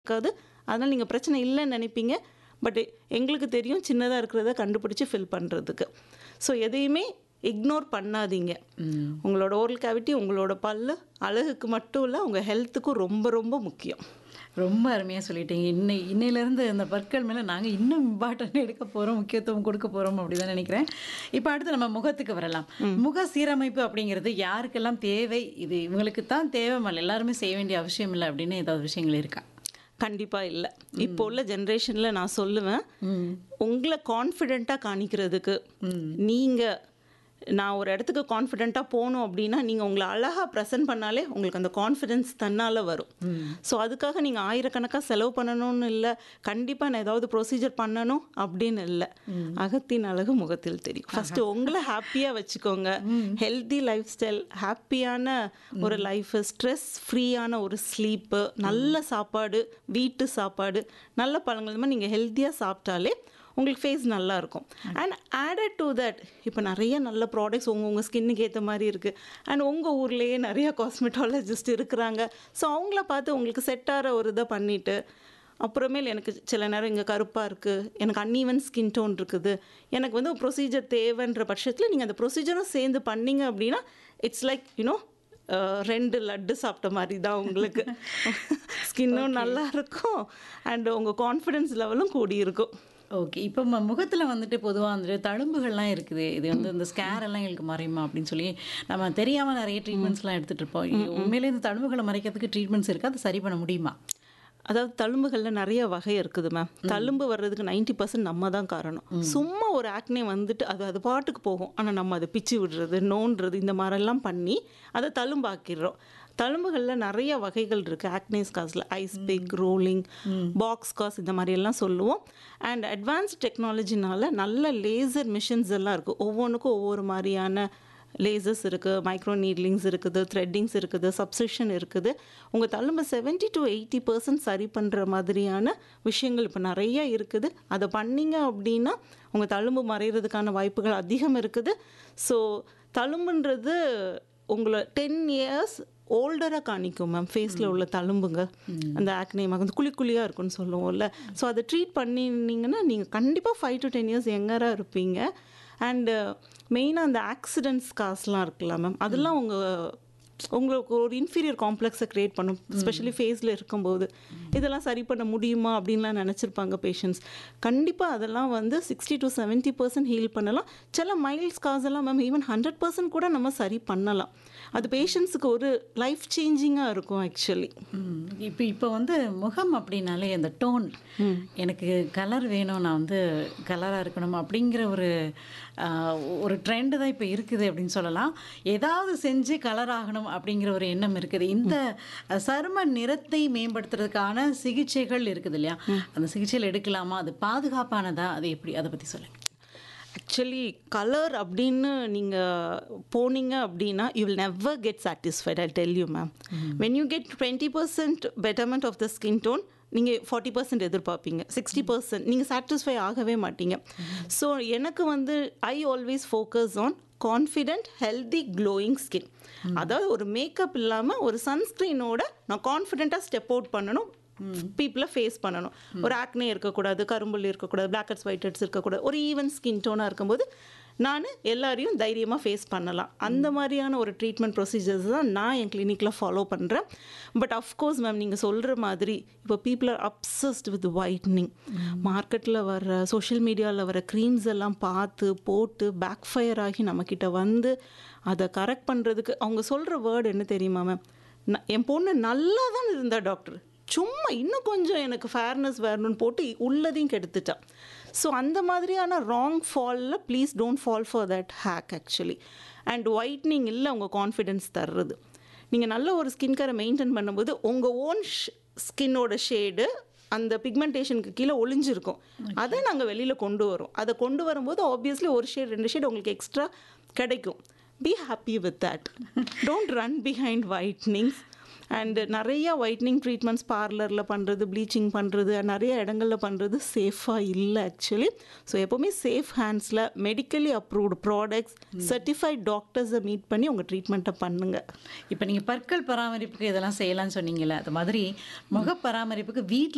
இருக்காது அதனால் நீங்கள் பிரச்சனை இல்லைன்னு நினைப்பீங்க பட் எங்களுக்கு தெரியும் சின்னதாக இருக்கிறத கண்டுபிடிச்சி ஃபில் பண்ணுறதுக்கு ஸோ எதையுமே இக்னோர் பண்ணாதீங்க உங்களோட ஓரல் கேவிட்டி உங்களோட பல்லு அழகுக்கு மட்டும் இல்லை உங்கள் ஹெல்த்துக்கும் ரொம்ப ரொம்ப முக்கியம் ரொம்ப அருமையாக சொல்லிட்டீங்க இன்னை இன்னையிலேருந்து இந்த பற்கள் மேலே நாங்கள் இன்னும் இம்பார்ட்டன் எடுக்க போகிறோம் முக்கியத்துவம் கொடுக்க போகிறோம் அப்படி தான் நினைக்கிறேன் இப்போ அடுத்து நம்ம முகத்துக்கு வரலாம் முக சீரமைப்பு அப்படிங்கிறது யாருக்கெல்லாம் தேவை இது இவங்களுக்கு தான் தேவை மல்ல எல்லாருமே செய்ய வேண்டிய அவசியம் இல்லை அப்படின்னு ஏதாவது விஷயங்கள் இருக்கா கண்டிப்பாக இல்லை இப்போ உள்ள ஜென்ரேஷனில் நான் சொல்லுவேன் உங்களை கான்ஃபிடெண்ட்டாக காணிக்கிறதுக்கு நீங்கள் நான் ஒரு இடத்துக்கு கான்ஃபிடெண்ட்டாக போகணும் அப்படின்னா நீங்கள் உங்களை அழகாக ப்ரெசென்ட் பண்ணாலே உங்களுக்கு அந்த கான்ஃபிடென்ஸ் தன்னால் வரும் ஸோ அதுக்காக நீங்கள் ஆயிரக்கணக்காக செலவு பண்ணணும்னு இல்லை கண்டிப்பாக நான் ஏதாவது ப்ரொசீஜர் பண்ணணும் அப்படின்னு இல்லை அகத்தின் அழகு முகத்தில் தெரியும் ஃபஸ்ட்டு உங்களை ஹாப்பியாக வச்சுக்கோங்க ஹெல்தி லைஃப் ஸ்டைல் ஹாப்பியான ஒரு லைஃப் ஸ்ட்ரெஸ் ஃப்ரீயான ஒரு ஸ்லீப்பு நல்ல சாப்பாடு வீட்டு சாப்பாடு நல்ல பழங்கள் இந்த மாதிரி நீங்கள் ஹெல்த்தியாக சாப்பிட்டாலே உங்களுக்கு ஃபேஸ் நல்லா இருக்கும் அண்ட் ஆடட் டு தட் இப்போ நிறைய நல்ல ப்ராடக்ட்ஸ் உங்கள் உங்கள் ஸ்கின்னுக்கு ஏற்ற மாதிரி இருக்குது அண்ட் உங்கள் ஊர்லேயே நிறைய காஸ்மெட்டாலஜிஸ்ட் இருக்கிறாங்க ஸோ அவங்கள பார்த்து உங்களுக்கு செட் ஆகிற ஒரு இதை பண்ணிவிட்டு அப்புறமேல் எனக்கு சில நேரம் இங்கே கருப்பாக இருக்குது எனக்கு அன்ஈவன் ஸ்கின் டோன் இருக்குது எனக்கு வந்து ப்ரொசீஜர் தேவைன்ற பட்சத்தில் நீங்கள் அந்த ப்ரொசீஜரும் சேர்ந்து பண்ணீங்க அப்படின்னா இட்ஸ் லைக் யூனோ ரெண்டு லட்டு சாப்பிட்ட மாதிரி தான் உங்களுக்கு ஸ்கின்னும் நல்லா இருக்கும் அண்ட் உங்கள் கான்ஃபிடென்ஸ் லெவலும் கூடி இருக்கும் ஓகே இப்போ ம முகத்தில் வந்துட்டு பொதுவாக வந்துட்டு தழும்புகள்லாம் இருக்குது இது வந்து இந்த ஸ்கேர் எல்லாம் எங்களுக்கு மறையுமா அப்படின்னு சொல்லி நம்ம தெரியாமல் நிறைய ட்ரீட்மெண்ட்ஸ்லாம் எடுத்துகிட்டு இருப்போம் உண்மையிலே இந்த தழும்புகளை மறைக்கிறதுக்கு ட்ரீட்மெண்ட்ஸ் இருக்குது அதை சரி பண்ண முடியுமா அதாவது தழும்புகளில் நிறைய வகை இருக்குது மேம் தழும்பு வர்றதுக்கு நைன்டி பர்சன்ட் நம்ம தான் காரணம் சும்மா ஒரு ஆக்னே வந்துட்டு அது அது பாட்டுக்கு போகும் ஆனால் நம்ம அதை பிச்சு விடுறது நோண்டுறது இந்த மாதிரிலாம் பண்ணி அதை தழும்பாக்கிடுறோம் தழும்புகளில் நிறைய வகைகள் இருக்குது ஆக்னேஸ் காஸில் ice pick rolling box scars இந்த மாதிரி எல்லாம் சொல்லுவோம் அண்ட் அட்வான்ஸ் டெக்னாலஜினால நல்ல லேசர் மிஷின்ஸ் எல்லாம் இருக்குது ஒவ்வொன்றுக்கும் ஒவ்வொரு மாதிரியான லேசர்ஸ் இருக்குது மைக்ரோ நீட்லிங்ஸ் இருக்குது த்ரெட்டிங்ஸ் இருக்குது சப்ஸ்கிரிப்ஷன் இருக்குது உங்கள் தழும்பை செவன்ட்டி டு எயிட்டி பர்சன்ட் சரி பண்ணுற மாதிரியான விஷயங்கள் இப்போ நிறைய இருக்குது அதை பண்ணீங்க அப்படின்னா உங்கள் தழும்பு மறைகிறதுக்கான வாய்ப்புகள் அதிகம் இருக்குது ஸோ தழும்புன்றது உங்களை டென் இயர்ஸ் ஓல்டராக காணிக்கும் மேம் ஃபேஸில் உள்ள தழும்புங்க அந்த ஆக்னே வந்து குழி குழியாக இருக்குன்னு சொல்லுவோம்ல ஸோ அதை ட்ரீட் பண்ணினீங்கன்னா நீங்கள் கண்டிப்பாக ஃபைவ் டு டென் இயர்ஸ் யங்கராக இருப்பீங்க அண்டு மெயினாக அந்த ஆக்சிடென்ட்ஸ் காசுலாம் இருக்குல்ல மேம் அதெல்லாம் உங்கள் உங்களுக்கு ஒரு இன்ஃபீரியர் காம்ப்ளெக்ஸை க்ரியேட் பண்ணும் ஸ்பெஷலி ஃபேஸில் இருக்கும்போது இதெல்லாம் சரி பண்ண முடியுமா அப்படின்லாம் நினச்சிருப்பாங்க பேஷண்ட்ஸ் கண்டிப்பாக அதெல்லாம் வந்து sixty to seventy percent heal பண்ணலாம் சில மைல்ஸ் காஸ் எல்லாம் மேம் ஈவன் ஹண்ட்ரட் பர்சன்ட் கூட நம்ம சரி பண்ணலாம் அது பேஷண்ட்ஸுக்கு ஒரு லைஃப் சேஞ்சிங்காக இருக்கும் ஆக்சுவலி இப்போ இப்போ வந்து முகம் அப்படின்னாலே அந்த டோன் எனக்கு கலர் வேணும் நான் வந்து கலராக இருக்கணும் அப்படிங்கிற ஒரு ஆஹ், ஒரு ட்ரெண்டு தான் இப்போ இருக்குது அப்படின்னு சொல்லலாம் ஏதாவது செஞ்சு கலர் ஆகணும் அப்படிங்கிற ஒரு எண்ணம் இருக்குது இந்த அஹ், சரும நிறத்தை மேம்படுத்துறதுக்கான சிகிச்சைகள் இருக்குது இல்லையா அந்த சிகிச்சைகள் எடுக்கலாமா அது பாதுகாப்பானதா அது எப்படி அதை பற்றி சொல்லுங்கள் ஆக்சுவலி கலர் அப்படின்னு நீங்கள் போனீங்க அப்படின்னா you will never get satisfied I tell you ma'am when you get twenty percent betterment of the skin tone நீங்கள் ஃபார்ட்டி பர்சன்ட் எதிர்பார்ப்பீங்க சிக்ஸ்டி பர்சன்ட் நீங்கள் சாட்டிஸ்ஃபை ஆகவே மாட்டீங்க ஸோ எனக்கு வந்து I always focus on confident healthy glowing skin அதாவது ஒரு makeup இல்லாமல் ஒரு சன்ஸ்க்ரீனோட நான் கான்ஃபிடென்ட்டாக ஸ்டெப் அவுட் பண்ணணும் பீப்புளை ஃபேஸ் பண்ணணும் ஒரு ஆக்னே இருக்கக்கூடாது கரும்புள்ளி இருக்கக்கூடாது பிளாக் ஹெட்ஸ் ஒயிட் ஹெட்ஸ் இருக்கக்கூடாது ஒரு ஈவன் ஸ்கின் டோனாக இருக்கும்போது நான் எல்லாரையும் தைரியமாக ஃபேஸ் பண்ணலாம் அந்த மாதிரியான ஒரு ட்ரீட்மெண்ட் ப்ரொசீஜர்ஸ் தான் நான் என் கிளினிக்கில் ஃபாலோ பண்ணுறேன் பட் அஃப்கோர்ஸ் மேம் நீங்கள் சொல்கிற மாதிரி இப்போ people are obsessed with whitening மார்க்கெட்டில் வர சோஷியல் மீடியாவில் வர க்ரீம்ஸ் எல்லாம் பார்த்து போட்டு பேக் ஃபயர் ஆகி நம்மக்கிட்ட வந்து அதை கரெக்ட் பண்ணுறதுக்கு அவங்க சொல்கிற வேர்டு என்ன தெரியுமா மேம் ந- என் பொண்ணு நல்லா தான் இருந்தா டாக்டர் சும்மா இன்னும் கொஞ்சம் எனக்கு ஃபேர்னஸ் வரணும்னு போட்டு உள்ளதையும் கெடுத்துட்டான் ஸோ அந்த மாதிரியான ராங் ஃபாலில் please don't fall for that hack actually and whitening இல்லை உங்கள் கான்ஃபிடென்ஸ் தர்றது நீங்கள் நல்ல ஒரு ஸ்கின் கேரை மெயின்டைன் பண்ணும்போது உங்கள் ஓன் ஸ்கின்னோட ஷேடு அந்த பிக்மெண்டேஷனுக்கு கீழே ஒளிஞ்சிருக்கும் அதை நாங்கள் வெளியில் கொண்டு வரோம் அதை கொண்டு வரும்போது ஆப்வியஸ்லி ஒரு ஷேட் ரெண்டு ஷேட் உங்களுக்கு எக்ஸ்ட்ரா கிடைக்கும் be happy with that don't run behind whitenings and நிறைய ஒயிட்னிங் ட்ரீட்மெண்ட்ஸ் பார்லரில் பண்ணுறது ப்ளீச்சிங் பண்ணுறது நிறைய இடங்களில் பண்ணுறது சேஃபாக இல்லை ஆக்சுவலி ஸோ எப்போவுமே சேஃப் ஹேண்ட்ஸில் மெடிக்கலி அப்ரூவ்டு ப்ராடக்ட்ஸ் சர்டிஃபைட் டாக்டர்ஸை மீட் பண்ணி உங்கள் ட்ரீட்மெண்ட்டை பண்ணுங்கள் இப்போ நீங்கள் பற்கள் பராமரிப்புக்கு இதெல்லாம் செய்யலாம்னு சொன்னீங்கல்ல அது மாதிரி முக பராமரிப்புக்கு வீட்டில்